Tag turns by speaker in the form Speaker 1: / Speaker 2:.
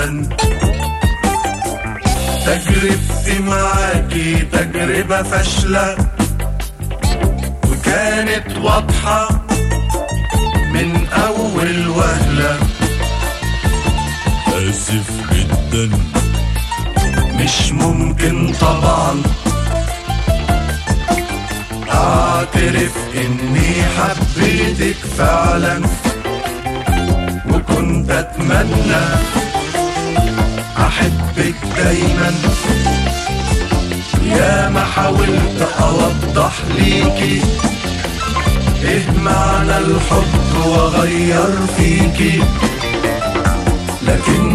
Speaker 1: جدا تجربتي معاكي تجربة فاشلة وكانت واضحة من أول وهلة
Speaker 2: آسف جدا
Speaker 1: مش ممكن طبعا اعترف اني حبيتك فعلا وكنت اتمنى احبك دايما يا ما حاولت اوضح ليكي ايه معنى الحب واغير فيكي لكن